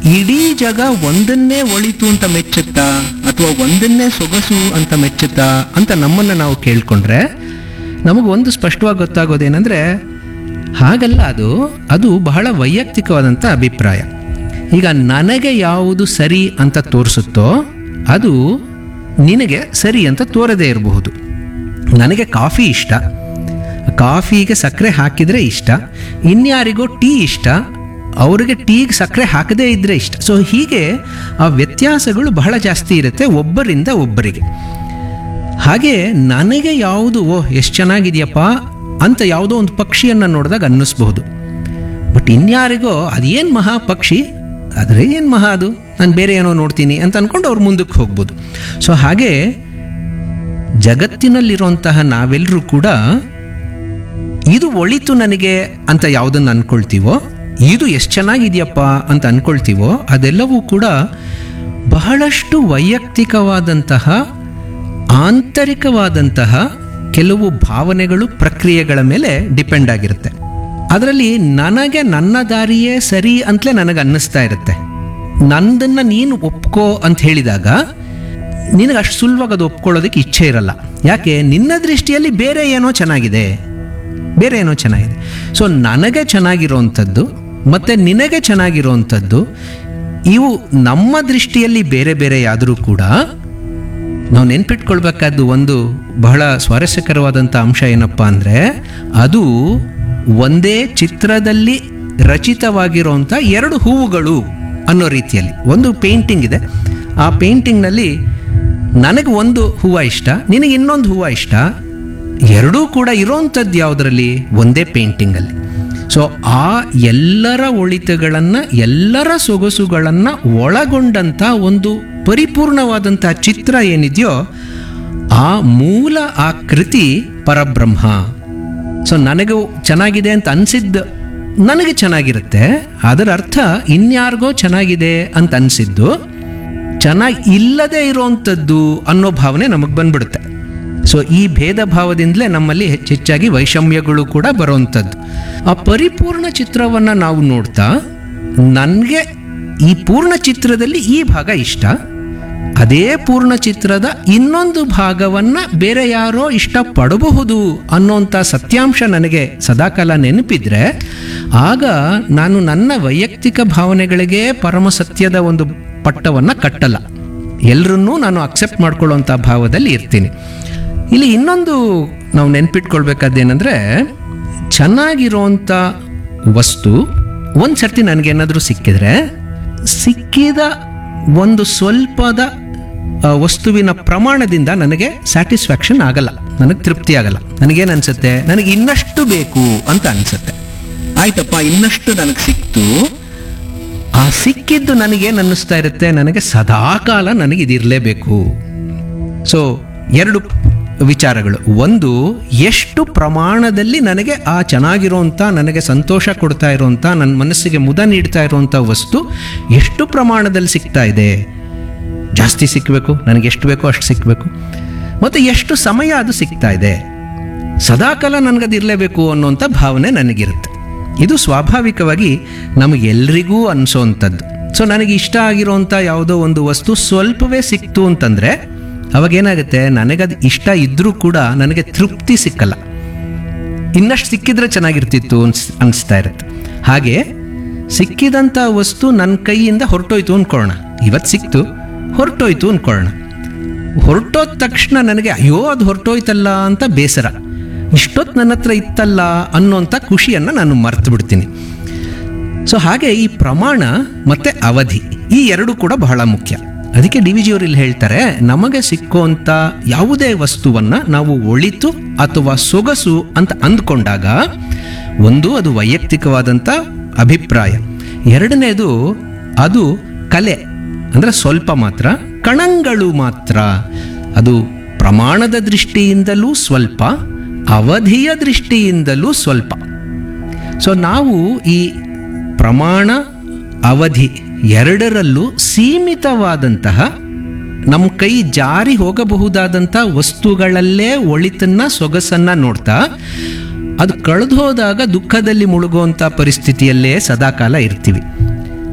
ಇಡೀ ಜಗ ಒಂದನ್ನೇ ಒಳಿತು ಅಂತ ಮೆಚ್ಚುತ್ತಾ ಅಥವಾ ಒಂದನ್ನೇ ಸೊಗಸು ಅಂತ ಮೆಚ್ಚುತ್ತಾ ಅಂತ ನಮ್ಮನ್ನು ನಾವು ಕೇಳ್ಕೊಂಡ್ರೆ ನಮಗೆ ಒಂದು ಸ್ಪಷ್ಟವಾಗಿ ಗೊತ್ತಾಗೋದೇನೆಂದರೆ ಹಾಗಲ್ಲ ಅದು ಅದು ಬಹಳ ವೈಯಕ್ತಿಕವಾದಂಥ ಅಭಿಪ್ರಾಯ ಈಗ ನನಗೆ ಯಾವುದು ಸರಿ ಅಂತ ತೋರಿಸುತ್ತೋ ಅದು ನಿನಗೆ ಸರಿ ಅಂತ ತೋರದೇ ಇರಬಹುದು ನನಗೆ ಕಾಫಿ ಇಷ್ಟ ಕಾಫಿಗೆ ಸಕ್ಕರೆ ಹಾಕಿದರೆ ಇಷ್ಟ ಇನ್ಯಾರಿಗೋ ಟೀ ಇಷ್ಟ ಅವರಿಗೆ ಟೀಗೆ ಸಕ್ಕರೆ ಹಾಕದೇ ಇದ್ದರೆ ಇಷ್ಟ ಸೊ ಹೀಗೆ ಆ ವ್ಯತ್ಯಾಸಗಳು ಬಹಳ ಜಾಸ್ತಿ ಇರುತ್ತೆ ಒಬ್ಬರಿಂದ ಒಬ್ಬರಿಗೆ ಹಾಗೆ ನನಗೆ ಯಾವುದು ಓ ಎಷ್ಟು ಚೆನ್ನಾಗಿದೆಯಪ್ಪ ಅಂತ ಯಾವುದೋ ಒಂದು ಪಕ್ಷಿಯನ್ನು ನೋಡಿದಾಗ ಅನ್ನಿಸ್ಬಹುದು ಬಟ್ ಇನ್ಯಾರಿಗೋ ಅದೇನು ಮಹಾ ಪಕ್ಷಿ ಆದರೆ ಏನು ಮಹಾ ಅದು ನಾನು ಬೇರೆ ಏನೋ ನೋಡ್ತೀನಿ ಅಂತ ಅಂದ್ಕೊಂಡು ಅವ್ರು ಮುಂದಕ್ಕೆ ಹೋಗ್ಬೋದು ಸೊ ಹಾಗೆ ಜಗತ್ತಿನಲ್ಲಿರುವಂತಹ ನಾವೆಲ್ಲರೂ ಕೂಡ ಇದು ಒಳಿತು ನನಗೆ ಅಂತ ಯಾವುದನ್ನು ಅಂದ್ಕೊಳ್ತೀವೋ ಇದು ಎಷ್ಟು ಚೆನ್ನಾಗಿದೆಯಪ್ಪ ಅಂತ ಅಂದ್ಕೊಳ್ತೀವೋ ಅದೆಲ್ಲವೂ ಕೂಡ ಬಹಳಷ್ಟು ವೈಯಕ್ತಿಕವಾದಂತಹ ಆಂತರಿಕವಾದಂತಹ ಕೆಲವು ಭಾವನೆಗಳು ಪ್ರಕ್ರಿಯೆಗಳ ಮೇಲೆ ಡಿಪೆಂಡ್ ಆಗಿರುತ್ತೆ ಅದರಲ್ಲಿ ನನಗೆ ನನ್ನ ದಾರಿಯೇ ಸರಿ ಅಂತಲೇ ನನಗೆ ಅನ್ನಿಸ್ತಾ ಇರುತ್ತೆ ನಂದನ್ನು ನೀನು ಒಪ್ಕೋ ಅಂತ ಹೇಳಿದಾಗ ನಿನಗೆ ಅಷ್ಟು ಸುಲಭವಾಗಿ ಅದು ಒಪ್ಕೊಳ್ಳೋದಕ್ಕೆ ಇಚ್ಛೆ ಇರಲ್ಲ ಯಾಕೆ ನಿನ್ನ ದೃಷ್ಟಿಯಲ್ಲಿ ಬೇರೆ ಏನೋ ಚೆನ್ನಾಗಿದೆ ಬೇರೆ ಏನೋ ಚೆನ್ನಾಗಿದೆ ಸೊ ನನಗೆ ಚೆನ್ನಾಗಿರೋವಂಥದ್ದು ಮತ್ತು ನಿನಗೆ ಚೆನ್ನಾಗಿರೋವಂಥದ್ದು ಇವು ನಮ್ಮ ದೃಷ್ಟಿಯಲ್ಲಿ ಬೇರೆ ಬೇರೆ ಆದರೂ ಕೂಡ ನಾವು ನೆನ್ಪಿಟ್ಕೊಳ್ಬೇಕಾದ್ದು ಒಂದು ಬಹಳ ಸ್ವಾರಸ್ಯಕರವಾದಂಥ ಅಂಶ ಏನಪ್ಪ ಅಂದರೆ ಅದು ಒಂದೇ ಚಿತ್ರದಲ್ಲಿ ರಚಿತವಾಗಿರುವಂಥ ಎರಡು ಹೂವುಗಳು ಅನ್ನೋ ರೀತಿಯಲ್ಲಿ ಒಂದು ಪೇಂಟಿಂಗ್ ಇದೆ ಆ ಪೇಂಟಿಂಗ್ನಲ್ಲಿ ನನಗೆ ಒಂದು ಹೂವು ಇಷ್ಟ ನಿನಗೆ ಇನ್ನೊಂದು ಹೂವು ಇಷ್ಟ ಎರಡೂ ಕೂಡ ಇರೋವಂಥದ್ದು ಯಾವುದರಲ್ಲಿ ಒಂದೇ ಪೇಂಟಿಂಗಲ್ಲಿ ಸೊ ಆ ಎಲ್ಲರ ಒಳಿತುಗಳನ್ನು ಎಲ್ಲರ ಸೊಗಸುಗಳನ್ನು ಒಳಗೊಂಡಂಥ ಒಂದು ಪರಿಪೂರ್ಣವಾದಂಥ ಚಿತ್ರ ಏನಿದೆಯೋ ಆ ಮೂಲ ಆ ಕೃತಿ ಪರಬ್ರಹ್ಮ ಸೊ ನನಗೂ ಚೆನ್ನಾಗಿದೆ ಅಂತ ಅನಿಸಿದ್ದು ನನಗೆ ಚೆನ್ನಾಗಿರುತ್ತೆ ಅದರ ಅರ್ಥ ಇನ್ಯಾರಿಗೋ ಚೆನ್ನಾಗಿದೆ ಅಂತ ಅನಿಸಿದ್ದು ಚೆನ್ನಾಗಿ ಇಲ್ಲದೆ ಇರೋವಂಥದ್ದು ಅನ್ನೋ ಭಾವನೆ ನಮಗೆ ಬಂದ್ಬಿಡುತ್ತೆ ಸೊ ಈ ಭೇದ ಭಾವದಿಂದಲೇ ನಮ್ಮಲ್ಲಿ ಹೆಚ್ಚೆಚ್ಚಾಗಿ ವೈಷಮ್ಯಗಳು ಕೂಡ ಬರುವಂಥದ್ದು ಆ ಪರಿಪೂರ್ಣ ಚಿತ್ರವನ್ನು ನಾವು ನೋಡ್ತಾ ನನಗೆ ಈ ಪೂರ್ಣ ಚಿತ್ರದಲ್ಲಿ ಈ ಭಾಗ ಇಷ್ಟ ಅದೇ ಪೂರ್ಣ ಚಿತ್ರದ ಇನ್ನೊಂದು ಭಾಗವನ್ನು ಬೇರೆ ಯಾರೋ ಇಷ್ಟಪಡಬಹುದು ಅನ್ನೋಂಥ ಸತ್ಯಾಂಶ ನನಗೆ ಸದಾಕಾಲ ನೆನಪಿದ್ರೆ ಆಗ ನಾನು ನನ್ನ ವೈಯಕ್ತಿಕ ಭಾವನೆಗಳಿಗೆ ಪರಮ ಸತ್ಯದ ಒಂದು ಪಟ್ಟವನ್ನು ಕಟ್ಟಲ್ಲ ಎಲ್ಲರನ್ನೂ ನಾನು ಅಕ್ಸೆಪ್ಟ್ ಮಾಡ್ಕೊಳ್ಳೋಂಥ ಭಾವದಲ್ಲಿ ಇರ್ತೀನಿ ಇಲ್ಲಿ ಇನ್ನೊಂದು ನಾವು ನೆನ್ಪಿಟ್ಕೊಳ್ಬೇಕಾದ್ದೇನೆಂದರೆ ಚೆನ್ನಾಗಿರೋಂಥ ವಸ್ತು ಒಂದು ಸರ್ತಿ ನನಗೇನಾದರೂ ಸಿಕ್ಕಿದ್ರೆ ಸಿಕ್ಕಿದ ಒಂದು ಸ್ವಲ್ಪದ ಆ, ವಸ್ತುವಿನ ಪ್ರಮಾಣದಿಂದ ನನಗೆ ಸ್ಯಾಟಿಸ್ಫ್ಯಾಕ್ಷನ್ ಆಗಲ್ಲ ನನಗೆ ತೃಪ್ತಿ ಆಗಲ್ಲ ನನಗೇನು ಅನ್ಸುತ್ತೆ ನನಗೆ ಇನ್ನಷ್ಟು ಬೇಕು ಅಂತ ಅನ್ಸುತ್ತೆ ಆಯ್ತಪ್ಪ ಇನ್ನಷ್ಟು ನನಗೆ ಸಿಕ್ತು ಆ ಸಿಕ್ಕಿದ್ದು ನನಗೇನು ಅನ್ನಿಸ್ತಾ ಇರುತ್ತೆ ನನಗೆ ಸದಾಕಾಲ ನನಗೆ ಇದಿರಲೇಬೇಕು ಸೊ ಎರಡು ವಿಚಾರಗಳು ಒಂದು ಎಷ್ಟು ಪ್ರಮಾಣದಲ್ಲಿ ನನಗೆ ಆ ಚೆನ್ನಾಗಿರೋಂಥ ನನಗೆ ಸಂತೋಷ ಕೊಡ್ತಾ ಇರೋಂಥ ನನ್ನ ಮನಸ್ಸಿಗೆ ಮುದ ನೀಡ್ತಾ ಇರೋಂಥ ವಸ್ತು ಎಷ್ಟು ಪ್ರಮಾಣದಲ್ಲಿ ಸಿಗ್ತಾ ಇದೆ ಜಾಸ್ತಿ ಸಿಕ್ಕಬೇಕು ನನಗೆ ಎಷ್ಟು ಬೇಕೋ ಅಷ್ಟು ಸಿಕ್ಕಬೇಕು ಮತ್ತು ಎಷ್ಟು ಸಮಯ ಅದು ಸಿಗ್ತಾ ಇದೆ ಸದಾಕಾಲ ನನಗದು ಇರಲೇಬೇಕು ಅನ್ನೋಂಥ ಭಾವನೆ ನನಗಿರುತ್ತೆ ಇದು ಸ್ವಾಭಾವಿಕವಾಗಿ ನಮಗೆಲ್ರಿಗೂ ಅನಿಸೋವಂಥದ್ದು ಸೊ ನನಗೆ ಇಷ್ಟ ಆಗಿರೋಂಥ ಯಾವುದೋ ಒಂದು ವಸ್ತು ಸ್ವಲ್ಪವೇ ಸಿಕ್ತು ಅಂತಂದರೆ ಅವಾಗೇನಾಗುತ್ತೆ ನನಗದು ಇಷ್ಟ ಇದ್ದರೂ ಕೂಡ ನನಗೆ ತೃಪ್ತಿ ಸಿಕ್ಕಲ್ಲ ಇನ್ನಷ್ಟು ಸಿಕ್ಕಿದ್ರೆ ಚೆನ್ನಾಗಿರ್ತಿತ್ತು ಅನ್ಸ್ ಅನಿಸ್ತಾ ಇರುತ್ತೆ ಹಾಗೆ ಸಿಕ್ಕಿದಂಥ ವಸ್ತು ನನ್ನ ಕೈಯಿಂದ ಹೊರಟೋಯ್ತು ಅಂದ್ಕೊಳ್ಳೋಣ ಇವತ್ತು ಸಿಕ್ತು ಹೊರಟೋಯ್ತು ಅಂದ್ಕೊಳ್ಳೋಣ ಹೊರಟೋದ ತಕ್ಷಣ ನನಗೆ ಅಯ್ಯೋ ಅದು ಹೊರಟೋಯ್ತಲ್ಲ ಅಂತ ಬೇಸರ ಇಷ್ಟೊತ್ತು ನನ್ನ ಹತ್ರ ಇತ್ತಲ್ಲ ಅನ್ನೋಂಥ ಖುಷಿಯನ್ನು ನಾನು ಮರ್ತು ಬಿಡ್ತೀನಿ ಸೊ ಹಾಗೆ ಈ ಪ್ರಮಾಣ ಮತ್ತು ಅವಧಿ ಈ ಎರಡು ಕೂಡ ಬಹಳ ಮುಖ್ಯ ಅದಕ್ಕೆ ಡಿ ವಿ ಜಿಯವರು ಇಲ್ಲಿ ಹೇಳ್ತಾರೆ ನಮಗೆ ಸಿಕ್ಕುವಂಥ ಯಾವುದೇ ವಸ್ತುವನ್ನು ನಾವು ಒಳಿತು ಅಥವಾ ಸೊಗಸು ಅಂತ ಅಂದ್ಕೊಂಡಾಗ ಒಂದು ಅದು ವೈಯಕ್ತಿಕವಾದಂಥ ಅಭಿಪ್ರಾಯ ಎರಡನೇದು ಅದು ಕಲೆ ಅಂದರೆ ಸ್ವಲ್ಪ ಮಾತ್ರ ಕಣಗಳು ಮಾತ್ರ ಅದು ಪ್ರಮಾಣದ ದೃಷ್ಟಿಯಿಂದಲೂ ಸ್ವಲ್ಪ ಅವಧಿಯ ದೃಷ್ಟಿಯಿಂದಲೂ ಸ್ವಲ್ಪ ಸೊ ನಾವು ಈ ಪ್ರಮಾಣ ಅವಧಿ ಎರಡರಲ್ಲೂ ಸೀಮಿತವಾದಂತಹ ನಮ್ಮ ಕೈ ಜಾರಿ ಹೋಗಬಹುದಾದಂಥ ವಸ್ತುಗಳಲ್ಲೇ ಒಳಿತನ್ನ ಸೊಗಸನ್ನ ನೋಡ್ತಾ ಅದು ಕಳೆದು ಹೋದಾಗ ದುಃಖದಲ್ಲಿ ಮುಳುಗುವಂಥ ಪರಿಸ್ಥಿತಿಯಲ್ಲೇ ಸದಾಕಾಲ ಇರ್ತೀವಿ